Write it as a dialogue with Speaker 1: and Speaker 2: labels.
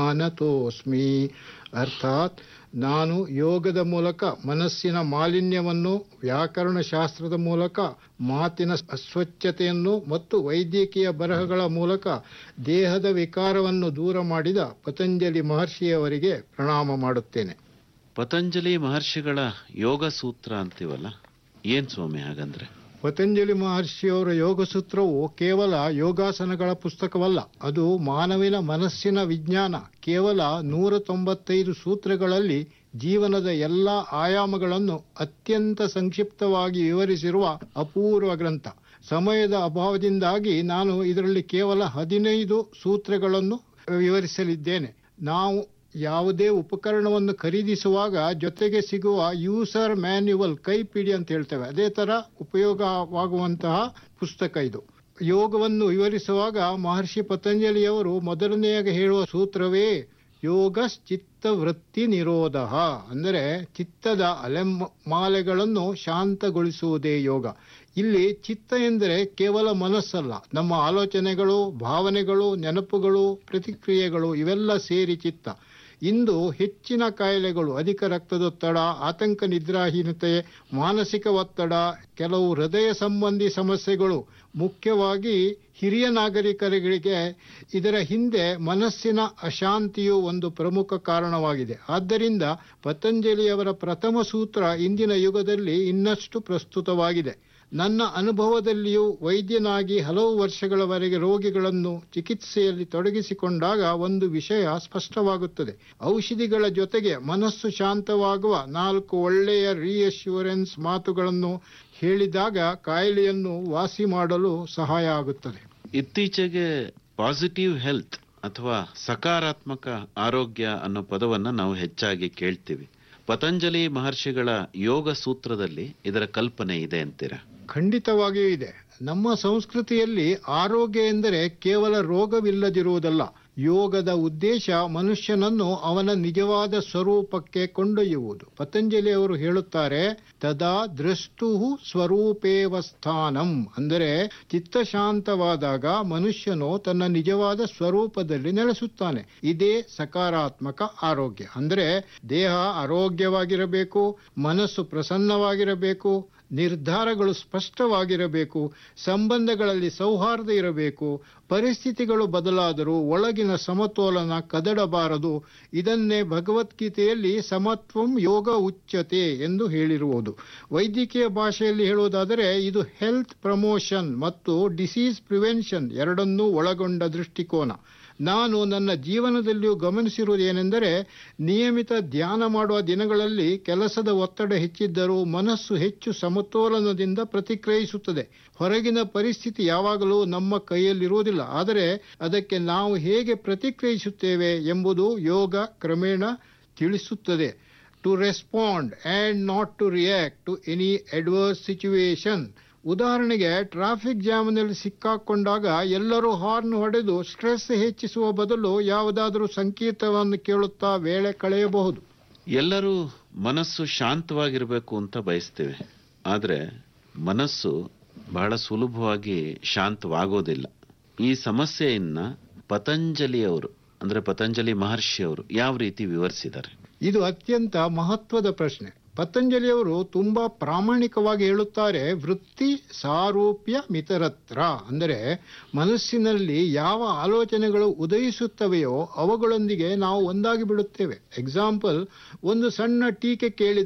Speaker 1: ಮಾನತೋಸ್ಮಿ ಅರ್ಥಾತ್ ನಾನು ಯೋಗದ ಮೂಲಕ ಮನಸ್ಸಿನ ಮಾಲಿನ್ಯವನ್ನು ವ್ಯಾಕರಣ ಶಾಸ್ತ್ರದ ಮೂಲಕ ಮಾತಿನ ಅಸ್ವಚ್ಛತೆಯನ್ನು ಮತ್ತು ವೈದ್ಯಕೀಯ ಬರಹಗಳ ಮೂಲಕ ದೇಹದ ವಿಕಾರವನ್ನು ದೂರ ಮಾಡಿದ ಪತಂಜಲಿ ಮಹರ್ಷಿಯವರಿಗೆ ಪ್ರಣಾಮ ಮಾಡುತ್ತೇನೆ
Speaker 2: ಪತಂಜಲಿ ಮಹರ್ಷಿಗಳ ಯೋಗ ಸೂತ್ರ ಅಂತೀವಲ್ಲ ಏನ್ ಸ್ವಾಮಿ ಹಾಗಂದ್ರೆ
Speaker 1: ಪತಂಜಲಿ ಮಹರ್ಷಿಯವರ ಯೋಗ ಸೂತ್ರವು ಕೇವಲ ಯೋಗಾಸನಗಳ ಪುಸ್ತಕವಲ್ಲ ಅದು ಮಾನವಿನ ಮನಸ್ಸಿನ ವಿಜ್ಞಾನ ಕೇವಲ ನೂರ ತೊಂಬತ್ತೈದು ಸೂತ್ರಗಳಲ್ಲಿ ಜೀವನದ ಎಲ್ಲ ಆಯಾಮಗಳನ್ನು ಅತ್ಯಂತ ಸಂಕ್ಷಿಪ್ತವಾಗಿ ವಿವರಿಸಿರುವ ಅಪೂರ್ವ ಗ್ರಂಥ ಸಮಯದ ಅಭಾವದಿಂದಾಗಿ ನಾನು ಇದರಲ್ಲಿ ಕೇವಲ ಹದಿನೈದು ಸೂತ್ರಗಳನ್ನು ವಿವರಿಸಲಿದ್ದೇನೆ ನಾವು ಯಾವುದೇ ಉಪಕರಣವನ್ನು ಖರೀದಿಸುವಾಗ ಜೊತೆಗೆ ಸಿಗುವ ಯೂಸರ್ ಮ್ಯಾನ್ಯುವಲ್ ಕೈಪಿಡಿ ಅಂತ ಹೇಳ್ತೇವೆ ಅದೇ ತರ ಉಪಯೋಗವಾಗುವಂತಹ ಪುಸ್ತಕ ಇದು ಯೋಗವನ್ನು ವಿವರಿಸುವಾಗ ಮಹರ್ಷಿ ಪತಂಜಲಿಯವರು ಮೊದಲನೆಯಾಗಿ ಹೇಳುವ ಸೂತ್ರವೇ ಯೋಗ ಚಿತ್ತ ವೃತ್ತಿ ನಿರೋಧ ಅಂದರೆ ಚಿತ್ತದ ಅಲೆಮಾಲೆಗಳನ್ನು ಶಾಂತಗೊಳಿಸುವುದೇ ಯೋಗ ಇಲ್ಲಿ ಚಿತ್ತ ಎಂದರೆ ಕೇವಲ ಮನಸ್ಸಲ್ಲ ನಮ್ಮ ಆಲೋಚನೆಗಳು ಭಾವನೆಗಳು ನೆನಪುಗಳು ಪ್ರತಿಕ್ರಿಯೆಗಳು ಇವೆಲ್ಲ ಸೇರಿ ಚಿತ್ತ ಇಂದು ಹೆಚ್ಚಿನ ಕಾಯಿಲೆಗಳು ಅಧಿಕ ರಕ್ತದೊತ್ತಡ ಆತಂಕ ನಿದ್ರಾಹೀನತೆ ಮಾನಸಿಕ ಒತ್ತಡ ಕೆಲವು ಹೃದಯ ಸಂಬಂಧಿ ಸಮಸ್ಯೆಗಳು ಮುಖ್ಯವಾಗಿ ಹಿರಿಯ ನಾಗರಿಕರಿಗೆ ಇದರ ಹಿಂದೆ ಮನಸ್ಸಿನ ಅಶಾಂತಿಯು ಒಂದು ಪ್ರಮುಖ ಕಾರಣವಾಗಿದೆ ಆದ್ದರಿಂದ ಪತಂಜಲಿಯವರ ಪ್ರಥಮ ಸೂತ್ರ ಇಂದಿನ ಯುಗದಲ್ಲಿ ಇನ್ನಷ್ಟು ಪ್ರಸ್ತುತವಾಗಿದೆ ನನ್ನ ಅನುಭವದಲ್ಲಿಯೂ ವೈದ್ಯನಾಗಿ ಹಲವು ವರ್ಷಗಳವರೆಗೆ ರೋಗಿಗಳನ್ನು ಚಿಕಿತ್ಸೆಯಲ್ಲಿ ತೊಡಗಿಸಿಕೊಂಡಾಗ ಒಂದು ವಿಷಯ ಸ್ಪಷ್ಟವಾಗುತ್ತದೆ ಔಷಧಿಗಳ ಜೊತೆಗೆ ಮನಸ್ಸು ಶಾಂತವಾಗುವ ನಾಲ್ಕು ಒಳ್ಳೆಯ ರಿಯಶ್ಯೂರೆನ್ಸ್ ಮಾತುಗಳನ್ನು ಹೇಳಿದಾಗ ಕಾಯಿಲೆಯನ್ನು ವಾಸಿ ಮಾಡಲು ಸಹಾಯ ಆಗುತ್ತದೆ
Speaker 2: ಇತ್ತೀಚೆಗೆ ಪಾಸಿಟಿವ್ ಹೆಲ್ತ್ ಅಥವಾ ಸಕಾರಾತ್ಮಕ ಆರೋಗ್ಯ ಅನ್ನೋ ಪದವನ್ನ ನಾವು ಹೆಚ್ಚಾಗಿ ಕೇಳ್ತೀವಿ ಪತಂಜಲಿ ಮಹರ್ಷಿಗಳ ಯೋಗ ಸೂತ್ರದಲ್ಲಿ ಇದರ ಕಲ್ಪನೆ ಇದೆ ಅಂತೀರಾ
Speaker 1: ಖಂಡಿತವಾಗಿಯೂ ಇದೆ ನಮ್ಮ ಸಂಸ್ಕೃತಿಯಲ್ಲಿ ಆರೋಗ್ಯ ಎಂದರೆ ಕೇವಲ ರೋಗವಿಲ್ಲದಿರುವುದಲ್ಲ ಯೋಗದ ಉದ್ದೇಶ ಮನುಷ್ಯನನ್ನು ಅವನ ನಿಜವಾದ ಸ್ವರೂಪಕ್ಕೆ ಕೊಂಡೊಯ್ಯುವುದು ಪತಂಜಲಿ ಅವರು ಹೇಳುತ್ತಾರೆ ತದಾ ದೃಷ್ಟು ಸ್ವರೂಪೇವ ಸ್ಥಾನಂ ಅಂದರೆ ಚಿತ್ತ ಶಾಂತವಾದಾಗ ಮನುಷ್ಯನು ತನ್ನ ನಿಜವಾದ ಸ್ವರೂಪದಲ್ಲಿ ನೆಲೆಸುತ್ತಾನೆ ಇದೇ ಸಕಾರಾತ್ಮಕ ಆರೋಗ್ಯ ಅಂದರೆ ದೇಹ ಆರೋಗ್ಯವಾಗಿರಬೇಕು ಮನಸ್ಸು ಪ್ರಸನ್ನವಾಗಿರಬೇಕು ನಿರ್ಧಾರಗಳು ಸ್ಪಷ್ಟವಾಗಿರಬೇಕು ಸಂಬಂಧಗಳಲ್ಲಿ ಸೌಹಾರ್ದ ಇರಬೇಕು ಪರಿಸ್ಥಿತಿಗಳು ಬದಲಾದರೂ ಒಳಗಿನ ಸಮತೋಲನ ಕದಡಬಾರದು ಇದನ್ನೇ ಭಗವದ್ಗೀತೆಯಲ್ಲಿ ಸಮತ್ವಂ ಯೋಗ ಉಚ್ಚತೆ ಎಂದು ಹೇಳಿರುವುದು ವೈದ್ಯಕೀಯ ಭಾಷೆಯಲ್ಲಿ ಹೇಳುವುದಾದರೆ ಇದು ಹೆಲ್ತ್ ಪ್ರಮೋಷನ್ ಮತ್ತು ಡಿಸೀಸ್ ಪ್ರಿವೆನ್ಷನ್ ಎರಡನ್ನೂ ಒಳಗೊಂಡ ದೃಷ್ಟಿಕೋನ ನಾನು ನನ್ನ ಜೀವನದಲ್ಲಿಯೂ ಗಮನಿಸಿರುವುದೇನೆಂದರೆ ನಿಯಮಿತ ಧ್ಯಾನ ಮಾಡುವ ದಿನಗಳಲ್ಲಿ ಕೆಲಸದ ಒತ್ತಡ ಹೆಚ್ಚಿದ್ದರೂ ಮನಸ್ಸು ಹೆಚ್ಚು ಸಮತೋಲನದಿಂದ ಪ್ರತಿಕ್ರಿಯಿಸುತ್ತದೆ ಹೊರಗಿನ ಪರಿಸ್ಥಿತಿ ಯಾವಾಗಲೂ ನಮ್ಮ ಕೈಯಲ್ಲಿರುವುದಿಲ್ಲ ಆದರೆ ಅದಕ್ಕೆ ನಾವು ಹೇಗೆ ಪ್ರತಿಕ್ರಿಯಿಸುತ್ತೇವೆ ಎಂಬುದು ಯೋಗ ಕ್ರಮೇಣ ತಿಳಿಸುತ್ತದೆ to respond and not to react to any adverse situation ಉದಾಹರಣೆಗೆ ಟ್ರಾಫಿಕ್ ಜಾಮ್ನಲ್ಲಿ ಸಿಕ್ಕಾಕೊಂಡಾಗ ಎಲ್ಲರೂ ಹಾರ್ನ್ ಹೊಡೆದು ಸ್ಟ್ರೆಸ್ ಹೆಚ್ಚಿಸುವ ಬದಲು ಯಾವುದಾದರೂ ಸಂಕೇತವನ್ನು ಕೇಳುತ್ತಾ ವೇಳೆ ಕಳೆಯಬಹುದು
Speaker 2: ಎಲ್ಲರೂ ಮನಸ್ಸು ಶಾಂತವಾಗಿರಬೇಕು ಅಂತ ಬಯಸ್ತೇವೆ ಆದರೆ ಮನಸ್ಸು ಬಹಳ ಸುಲಭವಾಗಿ ಶಾಂತವಾಗೋದಿಲ್ಲ ಈ ಸಮಸ್ಯೆಯನ್ನ ಪತಂಜಲಿಯವರು ಅಂದ್ರೆ ಪತಂಜಲಿ ಮಹರ್ಷಿಯವರು ಯಾವ ರೀತಿ ವಿವರಿಸಿದ್ದಾರೆ
Speaker 1: ಇದು ಅತ್ಯಂತ ಮಹತ್ವದ ಪ್ರಶ್ನೆ ಪತಂಜಲಿಯವರು ತುಂಬಾ ಪ್ರಾಮಾಣಿಕವಾಗಿ ಹೇಳುತ್ತಾರೆ ವೃತ್ತಿ ಸಾರೂಪ್ಯ ಮಿತರತ್ರ ಅಂದರೆ ಮನಸ್ಸಿನಲ್ಲಿ ಯಾವ ಆಲೋಚನೆಗಳು ಉದಯಿಸುತ್ತವೆಯೋ ಅವುಗಳೊಂದಿಗೆ ನಾವು ಒಂದಾಗಿ ಬಿಡುತ್ತೇವೆ ಎಕ್ಸಾಂಪಲ್ ಒಂದು ಸಣ್ಣ ಟೀಕೆ ಕೇಳಿದ